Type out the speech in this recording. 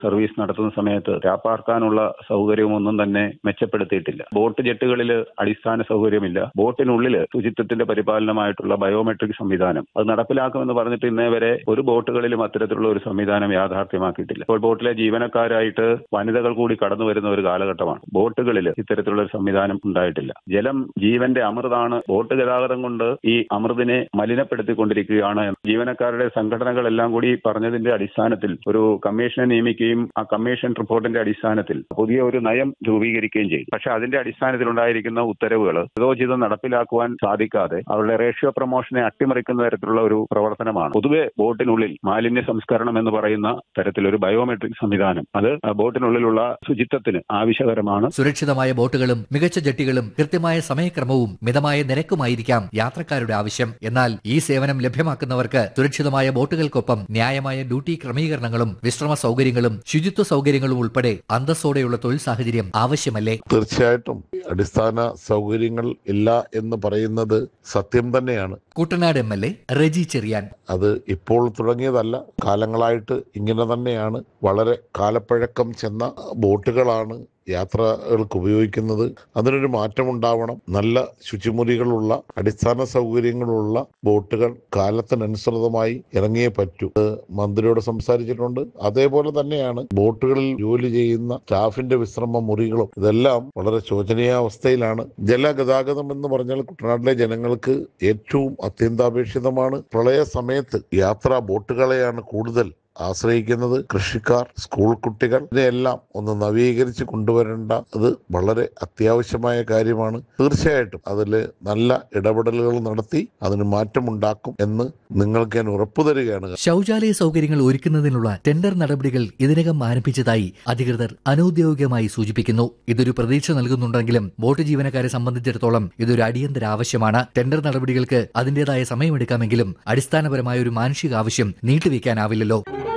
service നടത്തുന്ന സമയത്ത് രാപ്പാർക്കാനുള്ള സൗകര്യമൊന്നും തന്നെ മെച്ചപ്പെടുത്തിയിട്ടില്ല ബോട്ട് ജെട്ടുകളിൽ അടിസ്ഥാന സൗകര്യമില്ല ബോട്ടിനുള്ളിൽ ശുചിത്വത്തിന്റെ പരിപാലനമായിട്ടുള്ള ബയോമെട്രിക് സംവിധാനം അത് നടപ്പിലാക്കുമെന്ന് പറഞ്ഞിട്ട് ഇന്നേ വരെ ഒരു ബോട്ടുകളിലും അത്തരത്തിലുള്ള ഒരു സംവിധാനം യാഥാർത്ഥ്യമാക്കിയിട്ടില്ല ഇപ്പോൾ ബോട്ടിലെ ജീവനക്കാരായിട്ട് വനിതകൾ കൂടി കടന്നു വരുന്ന ഒരു കാലഘട്ടമാണ് ബോട്ടുകളിൽ ഇത്തരത്തിലുള്ള ഒരു സംവിധാനം ഉണ്ടായിട്ടില്ല ജലം ജീവന്റെ അമൃതാണ് ബോട്ട് ഗതാഗതം കൊണ്ട് ഈ അമൃതിനെ മലിനപ്പെടുത്തിക്കൊണ്ടിരിക്കുകയാണ് ജീവനക്കാരുടെ സംഘടനകളെല്ലാം കൂടി പറഞ്ഞതിന്റെ അടിസ്ഥാനത്തിൽ ഒരു കമ്മീഷനെ നിയമിക്കുകയും ആ കമ്മീഷൻ റിപ്പോർട്ടിന്റെ അടിസ്ഥാനത്തിൽ പുതിയ ഒരു നയം രൂപീകരിക്കുകയും ചെയ്തു പക്ഷെ അതിന്റെ അടിസ്ഥാനത്തിൽ ഉണ്ടായിരിക്കുന്ന ഉത്തരവുകൾ യഥോചിതം നടപ്പിലാക്കുവാൻ സാധിക്കാതെ അവരുടെ റേഷ്യോ പ്രൊമോഷനെ അട്ടിമറിക്കുന്ന തരത്തിലുള്ള ഒരു പ്രവർത്തനമാണ് പൊതുവെ ബോട്ടിനുള്ളിൽ മാലിന്യ സംസ്കരണം എന്ന് പറയുന്ന തരത്തിലൊരു ബയോമെട്രിക് സംവിധാനം അത് ബോട്ടിനുള്ളിലുള്ള ശുചിത്വത്തിന് ആവശ്യകരമാണ് സുരക്ഷിതമായ ബോട്ടുകളും മികച്ച ജെട്ടികളും കൃത്യമായ സമയക്രമവും മിതമായ നിരക്കുമായിരിക്കാം യാത്രക്കാരുടെ ആവശ്യം എന്നാൽ ഈ സേവനം ലഭ്യമാക്കുന്നവർക്ക് സുരക്ഷിതമായ ബോട്ടുകൾക്കൊപ്പം ന്യായമായ ഡ്യൂട്ടി ക്രമീകരണങ്ങളും വിശ്രമ സൗകര്യങ്ങളും ശുചിത്വ സൗകര്യങ്ങളും ഉൾപ്പെടെ അന്തസ്സോടെയുള്ള തൊഴിൽ സാഹചര്യം ആവശ്യമല്ലേ തീർച്ചയായിട്ടും അടിസ്ഥാന സൗകര്യങ്ങൾ ഇല്ല എന്ന് പറയുന്നത് സത്യം തന്നെയാണ് Kuttanad M L A Reji Cherian അത് ഇപ്പോൾ തുടങ്ങിയതല്ല കാലങ്ങളായിട്ട് ഇങ്ങനെ തന്നെയാണ് വളരെ കാലപ്പഴക്കം ചെന്ന ബോട്ടുകളാണ് യാത്രകൾക്ക് ഉപയോഗിക്കുന്നത് അതിനൊരു മാറ്റമുണ്ടാവണം നല്ല ശുചിമുറികളുള്ള അടിസ്ഥാന സൗകര്യങ്ങളുള്ള ബോട്ടുകൾ കാലത്തിനനുസൃതമായി ഇറങ്ങിയേ പറ്റൂ അത് മന്ത്രിയോട് സംസാരിച്ചിട്ടുണ്ട് അതേപോലെ തന്നെയാണ് ബോട്ടുകളിൽ ജോലി ചെയ്യുന്ന സ്റ്റാഫിന്റെ വിശ്രമ മുറികളും ഇതെല്ലാം വളരെ ശോചനീയാവസ്ഥയിലാണ് ജലഗതാഗതം എന്ന് പറഞ്ഞാൽ കുട്ടനാട്ടിലെ ജനങ്ങൾക്ക് ഏറ്റവും അത്യന്താപേക്ഷിതമാണ് പ്രളയ സമയത്ത് യാത്രാ ബോട്ടുകളെയാണ് കൂടുതൽ ആശ്രയിക്കുന്നത് കൃഷിക്കാർ സ്കൂൾ കുട്ടികൾ ഇതിനെല്ലാം ഒന്ന് നവീകരിച്ച് കൊണ്ടുവരേണ്ട അത് വളരെ അത്യാവശ്യമായ കാര്യമാണ് തീർച്ചയായിട്ടും അതിൽ നല്ല ഇടപെടലുകൾ നടത്തി അതിന് മാറ്റമുണ്ടാക്കും എന്ന് നിങ്ങൾക്ക് ഞാൻ ഉറപ്പു തരികയാണ് ശൗചാലയ സൗകര്യങ്ങൾ ഒരുക്കുന്നതിനുള്ള ടെൻഡർ നടപടികൾ ഇതിനകം ആരംഭിച്ചതായി അധികൃതർ അനൌദ്യോഗികമായി സൂചിപ്പിക്കുന്നു ഇതൊരു പ്രതീക്ഷ നൽകുന്നുണ്ടെങ്കിലും ബോട്ട് ജീവനക്കാരെ സംബന്ധിച്ചിടത്തോളം ഇതൊരു അടിയന്തര ആവശ്യമാണ് ടെൻഡർ നടപടികൾക്ക് അതിന്റേതായ സമയമെടുക്കാമെങ്കിലും അടിസ്ഥാനപരമായ ഒരു മാനുഷിക ആവശ്യം നീട്ടിവെക്കാനാവില്ലല്ലോ